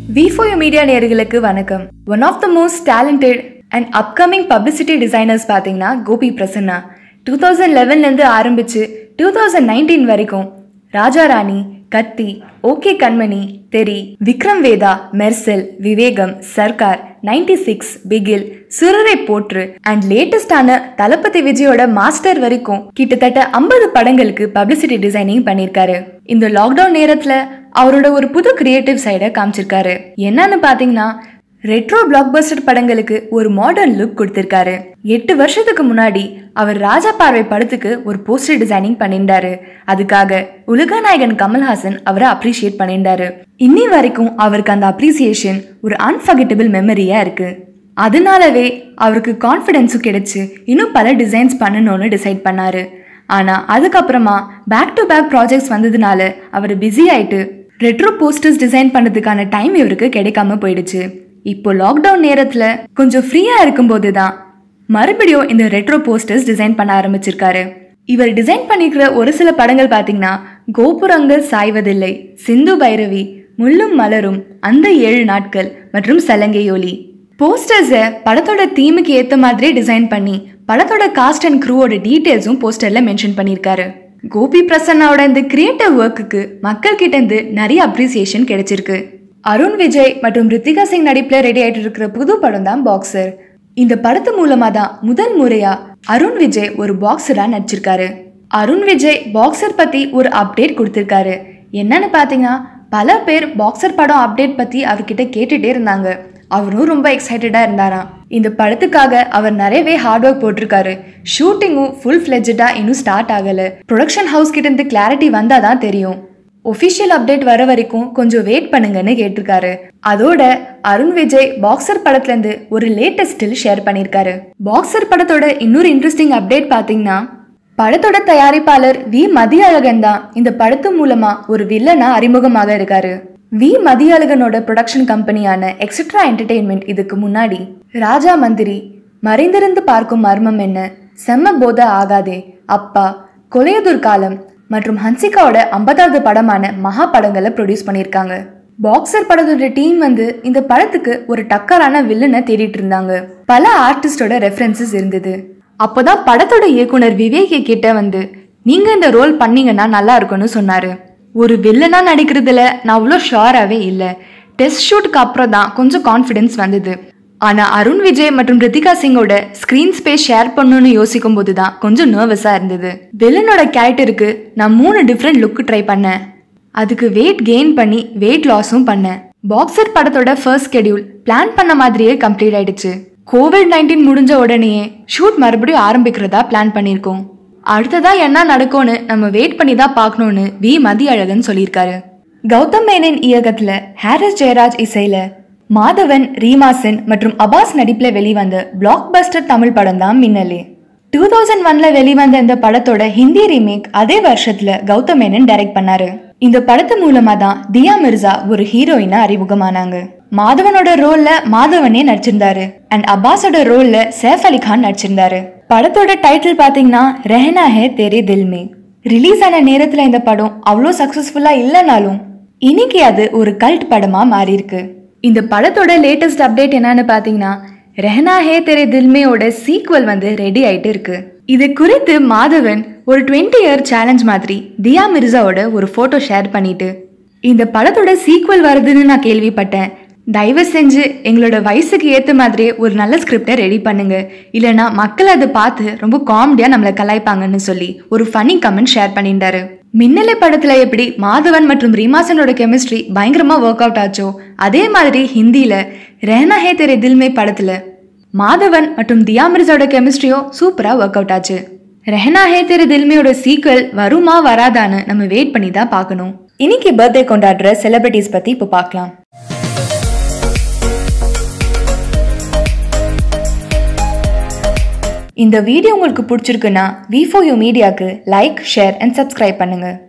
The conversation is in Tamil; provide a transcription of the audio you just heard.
விஃபோயோ மீடியா நேயர்களுக்கு வணக்கம் one of the most talented and upcoming publicity designers பார்த்தீங்கன்னா கோபி பிரசன்னா டூ தௌசண்ட் லெவன்லேருந்து ஆரம்பித்து டூ தௌசண்ட் நைன்டீன் வரைக்கும் ராஜா ராணி கத்தி okay Kanmani Theri Vikram Vedha Mersal Vivegam Sarkar ninety six Bigil Soorarai Pottru and லேட்டஸ்டான தளபதி விஜயோட மாஸ்டர் வரைக்கும் கிட்டத்தட்ட ஐம்பது படங்களுக்கு பப்ளிசிட்டி டிசைனிங் பண்ணியிருக்காரு இந்த லாக்டவுன் நேரத்துல அவரோட ஒரு புது கிரியேட்டிவ் சைடை காமிச்சிருக்காரு என்னன்னு பாத்தீங்கன்னா ரெட்ரோ பிளாக்பஸ்டர் படங்களுக்கு ஒரு மாடர்ன் லுக் கொடுத்திருக்காரு எட்டு வருஷத்துக்கு முன்னாடி அவர் ராஜா பார்வை படத்துக்கு ஒரு போஸ்டர் டிசைனிங் பண்ணியிருந்தாரு அதுக்காக உலகநாயகன் கமல்ஹாசன் அவரை அப்ரிஷியேட் பண்ணியிருந்தாரு இன்னி வரைக்கும் அவருக்கு அந்த அப்ரிசியேஷன் ஒரு அன்ஃபர்கெட்டபிள் மெமரியா இருக்கு அதனாலவே அவருக்கு கான்ஃபிடென்ஸும் கிடைச்சு இன்னும் பல டிசைன்ஸ் பண்ணணும்னு டிசைட் பண்ணாரு ஆனா அதுக்கப்புறமா பேக் டு பேக் ப்ராஜெக்ட்ஸ் வந்ததுனால அவர் பிஸி ஆயிட்டு ரெட்ரோ போஸ்டர்ஸ் டிசைன் பண்ணதுக்கான டைம் இவருக்கு கிடைக்காம போயிடுச்சு இப்போ லாக்டவுன் நேரத்துல கொஞ்சம் ஃப்ரீயா இருக்கும்போது தான் மறுபடியும் இந்த ரெட்ரோ போஸ்டர்ஸ் டிசைன் பண்ண ஆரம்பிச்சிருக்காரு இவர் டிசைன் பண்ணிக்கிற ஒரு சில படங்கள் பார்த்தீங்கன்னா கோபுரங்கள் சாய்வதில்லை சிந்து பைரவி முள்ளும் மலரும் அந்த ஏழு நாட்கள் மற்றும் சலங்கையோலி போஸ்டர்ஸை படத்தோட தீமுக்கு ஏற்ற மாதிரி டிசைன் பண்ணி படத்தோட காஸ்ட் அண்ட் க்ரூவோட டீட்டெயில்ஸும் போஸ்டர்ல மென்ஷன் பண்ணியிருக்காரு கோபி பிரசன்னாவோட இந்த கிரியேட்டிவ் ஒர்க்குக்கு மக்கள் கிட்ட இருந்து நிறைய அப்ரிசியேஷன் கிடைச்சிருக்கு அருண் விஜய் மற்றும் ரித்திகா சிங் நடிப்பில் ரெடி ஆயிட்டு இருக்கிற புது படம் தான் பாக்ஸர் இந்த படத்து மூலமா தான் முதல் முறையா அருண் விஜய் ஒரு பாக்ஸரா நடிச்சிருக்காரு அருண் விஜய் பாக்ஸர் பத்தி ஒரு அப்டேட் கொடுத்திருக்காரு என்னன்னு பாத்தீங்கன்னா பல பேர் பாக்ஸர் படம் அப்டேட் பத்தி அவர்கிட்ட கேட்டுட்டே இருந்தாங்க அவரும் ரொம்ப எக்ஸைட்டடா இருந்தாராம் இந்த படத்துக்காக அவர் நிறையவே ஹார்ட் ஒர்க் போட்டிருக்காரு ஷூட்டிங்கும் ஃபுல் ஃபிளெஜடா இன்னும் ஸ்டார்ட் ஆகல ப்ரொடக்ஷன் ஹவுஸ் கிட்ட இருந்து கிளாரிட்டி வந்தாதான் தெரியும் ஒஃபிஷியல் அப்டேட் வர வரைக்கும் கொஞ்சம் வெயிட் பண்ணுங்கன்னு கேட்டிருக்காரு அதோட அருண் விஜய் பாக்ஸர் படத்துல இருந்து ஒரு லேட்டஸ்ட் ஸ்டில் ஷேர் பண்ணியிருக்காரு பாக்ஸர் படத்தோட இன்னொரு இன்ட்ரெஸ்டிங் அப்டேட் பாத்தீங்கன்னா படத்தோட தயாரிப்பாளர் வி மதியழகன் தான் இந்த படத்து மூலமா ஒரு வில்லனா அறிமுகமாக இருக்காரு வி மதியழகனோட ப்ரொடக்ஷன் கம்பெனியான எக்ஸட்ரா என்டர்டெயின்மெண்ட் இதுக்கு முன்னாடி ராஜா மந்திரி மறைந்திருந்து பார்க்கும் மர்மம் என்ன செம்ம போத ஆகாதே அப்பா கொலையதூர் காலம் மற்றும் ஹன்சிகாவோட ஐம்பதாவது படமான மகா படங்களை ப்ரொடியூஸ் பண்ணியிருக்காங்க பாக்ஸர் படத்தோட டீம் வந்து இந்த படத்துக்கு ஒரு டக்கரான வில்லனை தேடிட்டு இருந்தாங்க பல ஆர்டிஸ்டோட ரெஃபரன்சஸ் இருந்தது அப்போதான் படத்தோட இயக்குனர் விவேகி கிட்ட வந்து நீங்க இந்த ரோல் பண்ணீங்கன்னா நல்லா இருக்கும்னு சொன்னாரு ஒரு வில்லனா நடிக்கிறதுல நான் அவ்வளோ ஷுவராகவே இல்லை டெஸ்ட் ஷூட்டுக்கு அப்புறம் தான் கொஞ்சம் கான்ஃபிடென்ஸ் வந்தது ஆனா அருண் விஜய் மற்றும் ரித்திகா சிங்கோட ஸ்கிரீன் ஸ்பேஸ் ஷேர் பண்ணணும்னு யோசிக்கும் போது தான் கொஞ்சம் நர்வஸா இருந்தது வில்லனோட கேரக்டருக்கு நான் மூணு டிஃப்ரெண்ட் லுக் ட்ரை பண்ணேன் அதுக்கு வெயிட் கெயின் பண்ணி வெயிட் லாஸும் பண்ணேன் பாக்ஸர் படத்தோட ஃபர்ஸ்ட் ஸ்கெடியூல் பிளான் பண்ண மாதிரியே கம்ப்ளீட் ஆயிடுச்சு கோவிட் நைன்டீன் முடிஞ்ச உடனேயே ஷூட் மறுபடியும் ஆரம்பிக்கிறதா பிளான் பண்ணியிருக்கோம் அடுத்ததா என்ன நடக்கும்னு நம்ம வெயிட் பண்ணி தான் பார்க்கணும்னு வி மதியழகன் சொல்லியிருக்காரு கௌதம் மேனன் இயக்கத்துல ஹாரிஸ் ஜெயராஜ் இசையில மாதவன் ரீமாசன் மற்றும் அபாஸ் நடிப்புல வெளிவந்த பிளாக் பஸ்டர் தமிழ் படம் தான் மின்னலே டூ தௌசண்ட் ஒன்ல வெளிவந்த இந்த படத்தோட ஹிந்தி ரீமேக் அதே வருஷத்துல கௌதம் மேனன் டைரக்ட் பண்ணாரு இந்த படத்து மூலமா தான் தியா மிர்சா ஒரு ஹீரோயினா அறிமுகமானாங்க மாதவனோட ரோல்ல மாதவனே நடிச்சிருந்தாரு அண்ட் அப்பாஸோட ரோல்ல சேஃப் அலி கான் நடிச்சிருந்தாரு படத்தோட டைட்டில் பாத்தீங்கன்னா ரெஹனா ஹே தேரே தில் மே ரிலீஸ் ஆன நேரத்துல இந்த படம் அவ்வளோ சக்சஸ்ஃபுல்லா இல்லைனாலும் இன்னைக்கு அது ஒரு கல்ட் படமா மாறி இருக்கு இந்த படத்தோட லேட்டஸ்ட் அப்டேட் என்னன்னு பாத்தீங்கன்னா ரெஹனா ஹே தெரே தில்மேயோட சீக்வல் வந்து ரெடி ஆயிட்டு இருக்கு இது குறித்து மாதவன் ஒரு டுவெண்ட்டி இயர் சேலஞ்ச் மாதிரி தியா மிர்சாவோட ஒரு போட்டோ ஷேர் பண்ணிட்டு இந்த படத்தோட சீக்வல் வருதுன்னு நான் கேள்விப்பட்டேன் தயவு செஞ்சு எங்களோட வயசுக்கு ஏற்ற மாதிரியே ஒரு நல்ல ஸ்கிரிப்டை ரெடி பண்ணுங்க இல்லைனா மக்கள் அதை பார்த்து ரொம்ப காமெடியாக நம்மளை கலாய்ப்பாங்கன்னு சொல்லி ஒரு ஃபன்னி கமெண்ட் ஷேர் பண்ணியிருந்தாரு மின்னலை படத்துல எப்படி மாதவன் மற்றும் ரீமாசனோட கெமிஸ்ட்ரி பயங்கரமா ஒர்க் அவுட் ஆச்சோ அதே மாதிரி ஹிந்தியில ரேனா ஹே தெரே தில்மே படத்துல மாதவன் மற்றும் தியா மிர்சாவோட கெமிஸ்ட்ரியும் சூப்பரா ஒர்க் அவுட் ஆச்சு ரெஹனா ஹே தெரு தில்மையோட சீக்வல் வருமா வராதான்னு நம்ம வெயிட் பண்ணி தான் பார்க்கணும் இன்னைக்கு பர்த்டே கொண்டாடுற செலிபிரிட்டிஸ் பத்தி இப்போ பார்க்கலாம் இந்த வீடியோ உங்களுக்கு பிடிச்சிருக்குன்னா வி ஃபோர் யூ மீடியாக்கு லைக் ஷேர் அண்ட் சப்ஸ்கிரைப் பண்ணுங்க